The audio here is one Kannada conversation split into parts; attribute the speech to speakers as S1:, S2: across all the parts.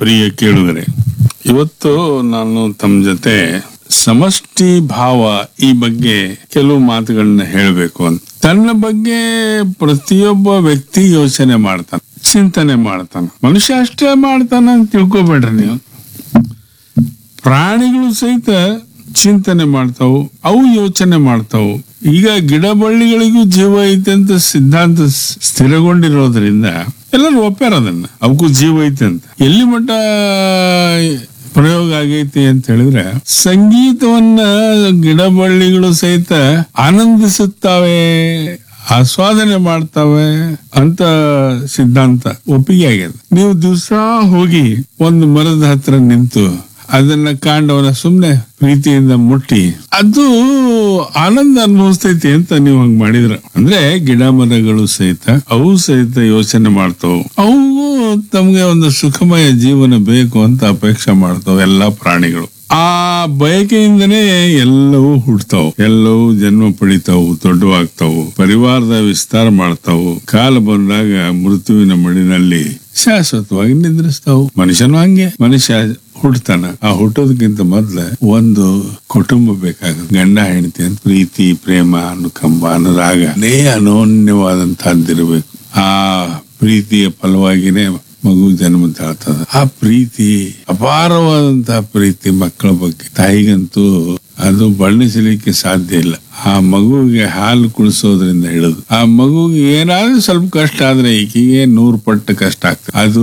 S1: ಪ್ರಿಯ ಕೇಳುಗರೆ ಇವತ್ತು ನಾನು ತಮ್ಮ ಜೊತೆ ಸಮಷ್ಟಿ ಭಾವ ಈ ಬಗ್ಗೆ ಕೆಲವು ಮಾತುಗಳನ್ನ ಹೇಳಬೇಕು ಅಂತ ತನ್ನ ಬಗ್ಗೆ ಪ್ರತಿಯೊಬ್ಬ ವ್ಯಕ್ತಿ ಯೋಚನೆ ಮಾಡ್ತಾನೆ ಚಿಂತನೆ ಮಾಡ್ತಾನೆ ಮನುಷ್ಯ ಅಷ್ಟೇ ಮಾಡ್ತಾನ ಅಂತ ತಿಳ್ಕೊಬೇಡ್ರಿ ನೀವು ಪ್ರಾಣಿಗಳು ಸಹಿತ ಚಿಂತನೆ ಮಾಡ್ತಾವು ಅವು ಯೋಚನೆ ಮಾಡ್ತಾವು ಈಗ ಗಿಡ ಬಳ್ಳಿಗಳಿಗೂ ಜೀವ ಐತೆ ಅಂತ ಸಿದ್ಧಾಂತ ಸ್- ಸ್ಥಿರಗೊಂಡಿರೋದ್ರಿಂದ ಎಲ್ಲರೂ ಒಪ್ಪ್ಯಾರ ಅದನ್ನ ಅವಕ್ಕೂ ಜೀವ ಐತೆ ಅಂತ ಎಲ್ಲಿ ಮಟ್ಟ ಪ್ರಯೋಗ ಆಗೈತಿ ಅಂತ ಹೇಳಿದ್ರೆ ಸಂಗೀತವನ್ನ ಗಿಡ ಬಳ್ಳಿಗಳು ಸಹಿತ ಆನಂದಿಸುತ್ತಾವೆ ಆಸ್ವಾದನೆ ಮಾಡ್ತಾವೆ ಅಂತ ಸಿದ್ಧಾಂತ ಒಪ್ಪಿಗೆ ಆಗ್ಯದ ನೀವು ದಿವಸ ಹೋಗಿ ಒಂದು ಮರದ ಹತ್ರ ನಿಂತು ಅದನ್ನ ಕಾಂಡವನ್ನ ಸುಮ್ನೆ ಪ್ರೀತಿಯಿಂದ ಮುಟ್ಟಿ ಅದು ಆನಂದ ಅನುಭವಿಸ್ತೈತಿ ಅಂತ ನೀವು ಹಂಗ್ ಮಾಡಿದ್ರ ಅಂದ್ರೆ ಗಿಡ ಮರಗಳು ಸಹಿತ ಅವು ಸಹಿತ ಯೋಚನೆ ಮಾಡ್ತಾವು ಅವು ತಮ್ಗೆ ಒಂದು ಸುಖಮಯ ಜೀವನ ಬೇಕು ಅಂತ ಅಪೇಕ್ಷೆ ಮಾಡ್ತಾವ ಎಲ್ಲಾ ಪ್ರಾಣಿಗಳು ಆ ಬಯಕೆಯಿಂದನೇ ಎಲ್ಲವೂ ಹುಡ್ತಾವು ಎಲ್ಲವೂ ಜನ್ಮ ಪಡಿತಾವು ದೊಡ್ಡವಾಗ್ತಾವು ಪರಿವಾರದ ವಿಸ್ತಾರ ಮಾಡ್ತಾವು ಕಾಲ ಬಂದಾಗ ಮೃತ್ಯುವಿನ ಮಡಿನಲ್ಲಿ ಶಾಶ್ವತವಾಗಿ ನಿದ್ರಿಸ್ತಾವು ಮನುಷ್ಯನು ಹಂಗೆ ಮನುಷ್ಯ ಹುಟ್ಟತಾನ ಆ ಹುಟ್ಟೋದಕ್ಕಿಂತ ಮೊದ್ಲ ಒಂದು ಕುಟುಂಬ ಬೇಕಾಗುತ್ತೆ ಗಂಡ ಹೆಂಡತಿ ಅಂತ ಪ್ರೀತಿ ಪ್ರೇಮ ಅನುಕಂಪ ಅನುರಾಗ ನೇ ಅನೋನ್ಯವಾದಂತಹದ್ದಿರ್ಬೇಕು ಆ ಪ್ರೀತಿಯ ಫಲವಾಗಿನೇ ಮಗು ಜನ್ಮ ತಾಳ್ತದ ಆ ಪ್ರೀತಿ ಅಪಾರವಾದಂತಹ ಪ್ರೀತಿ ಮಕ್ಕಳ ಬಗ್ಗೆ ತಾಯಿಗಂತೂ ಅದು ಬಣ್ಣಿಸಲಿಕ್ಕೆ ಸಾಧ್ಯ ಇಲ್ಲ ಆ ಮಗುವಿಗೆ ಹಾಲು ಕುಡಿಸೋದ್ರಿಂದ ಹಿಡಿದು ಆ ಮಗುಗೆ ಏನಾದ್ರೂ ಸ್ವಲ್ಪ ಕಷ್ಟ ಆದ್ರೆ ಈಕಿಗೆ ನೂರು ಪಟ್ಟು ಕಷ್ಟ ಆಗ್ತದೆ ಅದು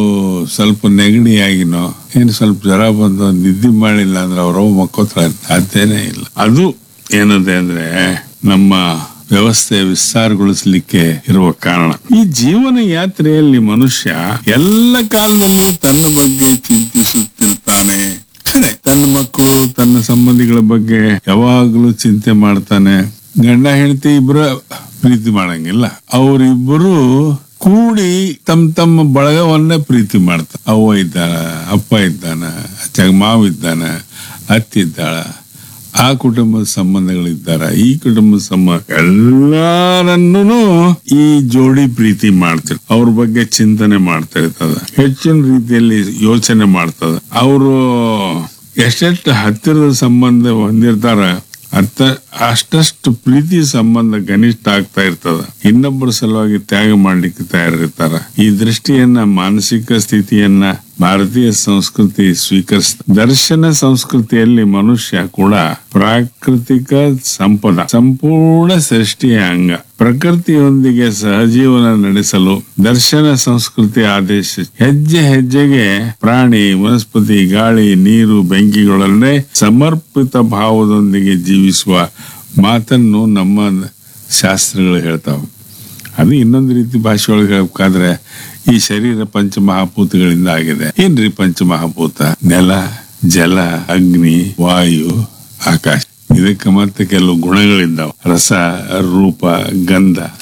S1: ಸ್ವಲ್ಪ ನೆಗಡಿ ಆಗಿನೋ ಏನು ಸ್ವಲ್ಪ ಜ್ವರ ಬಂದು ನಿದ್ದೆ ಮಾಡಿಲ್ಲ ಅಂದ್ರೆ ಅವ್ರವ್ ಮಕ್ಕೋತಾರೆ ಸಾಧ್ಯನೇ ಇಲ್ಲ ಅದು ಏನದೆ ಅಂದ್ರೆ ನಮ್ಮ ವ್ಯವಸ್ಥೆ ವಿಸ್ತಾರಗೊಳಿಸಲಿಕ್ಕೆ ಇರುವ ಕಾರಣ ಈ ಜೀವನ ಯಾತ್ರೆಯಲ್ಲಿ ಮನುಷ್ಯ ಎಲ್ಲ ಕಾಲದಲ್ಲೂ ತನ್ನ ಬಗ್ಗೆ ಚಿಂತಿಸುತ್ತಿರ್ತಾನೆ ಖರೆ ತನ್ನ ಮಕ್ಕಳು ತನ್ನ ಸಂಬಂಧಿಗಳ ಬಗ್ಗೆ ಯಾವಾಗಲೂ ಚಿಂತೆ ಮಾಡ್ತಾನೆ ಗಂಡ ಹೆಂಡತಿ ಇಬ್ಬರ ಪ್ರೀತಿ ಮಾಡಂಗಿಲ್ಲ ಅವರಿಬ್ಬರು ಕೂಡಿ ತಮ್ಮ ತಮ್ಮ ಬಳಗವನ್ನ ಪ್ರೀತಿ ಮಾಡ್ತಾರೆ ಅವ್ವ ಇದ್ದಾಳ ಅಪ್ಪ ಇದ್ದಾನ ಅಚ್ಚಾಗ ಮಾವ ಇದ್ದಾನ ಅತ್ತಿದ್ದಾಳ ಆ ಕುಟುಂಬದ ಸಂಬಂಧಗಳಿದ್ದಾರ ಈ ಕುಟುಂಬದ ಸಂಬಂಧ ಎಲ್ಲರನ್ನೂ ಈ ಜೋಡಿ ಪ್ರೀತಿ ಮಾಡ್ತಿರ್ ಅವ್ರ ಬಗ್ಗೆ ಚಿಂತನೆ ಮಾಡ್ತಾ ಇರ್ತದ ಹೆಚ್ಚಿನ ರೀತಿಯಲ್ಲಿ ಯೋಚನೆ ಮಾಡ್ತದ ಅವರು ಎಷ್ಟೆಷ್ಟು ಹತ್ತಿರದ ಸಂಬಂಧ ಹೊಂದಿರ್ತಾರ ಅರ್ಥ ಅಷ್ಟಷ್ಟು ಪ್ರೀತಿ ಸಂಬಂಧ ಗನಿಷ್ಠ ಆಗ್ತಾ ಇರ್ತದ ಇನ್ನೊಬ್ಬರ ಸಲುವಾಗಿ ತ್ಯಾಗ ಮಾಡ್ಲಿಕ್ಕೆ ತಯಾರಿರ್ತಾರ ಈ ದೃಷ್ಟಿಯನ್ನ ಮಾನಸಿಕ ಸ್ಥಿತಿಯನ್ನ ಭಾರತೀಯ ಸಂಸ್ಕೃತಿ ಸ್ವೀಕರಿಸ ದರ್ಶನ ಸಂಸ್ಕೃತಿಯಲ್ಲಿ ಮನುಷ್ಯ ಕೂಡ ಪ್ರಾಕೃತಿಕ ಸಂಪದ ಸಂಪೂರ್ಣ ಸೃಷ್ಟಿಯ ಅಂಗ ಪ್ರಕೃತಿಯೊಂದಿಗೆ ಸಹಜೀವನ ನಡೆಸಲು ದರ್ಶನ ಸಂಸ್ಕೃತಿ ಆದೇಶ ಹೆಜ್ಜೆ ಹೆಜ್ಜೆಗೆ ಪ್ರಾಣಿ ವನಸ್ಪತಿ ಗಾಳಿ ನೀರು ಬೆಂಕಿಗಳನ್ನೇ ಸಮರ್ಪಿತ ಭಾವದೊಂದಿಗೆ ಜೀವಿಸುವ ಮಾತನ್ನು ನಮ್ಮ ಶಾಸ್ತ್ರಗಳು ಹೇಳ್ತಾವೆ ಅದು ಇನ್ನೊಂದು ರೀತಿ ಭಾಷೆ ಒಳಗೆ ಹೇಳ್ಬೇಕಾದ್ರೆ ಈ ಶರೀರ ಪಂಚಮಹಾಭೂತಗಳಿಂದ ಆಗಿದೆ ಏನ್ರಿ ಪಂಚಮಹಾಭೂತ ನೆಲ ಜಲ ಅಗ್ನಿ ವಾಯು ಆಕಾಶ ಇದಕ್ಕೆ ಮತ್ತೆ ಕೆಲವು ಗುಣಗಳಿದ್ದಾವೆ ರಸ ರೂಪ ಗಂಧ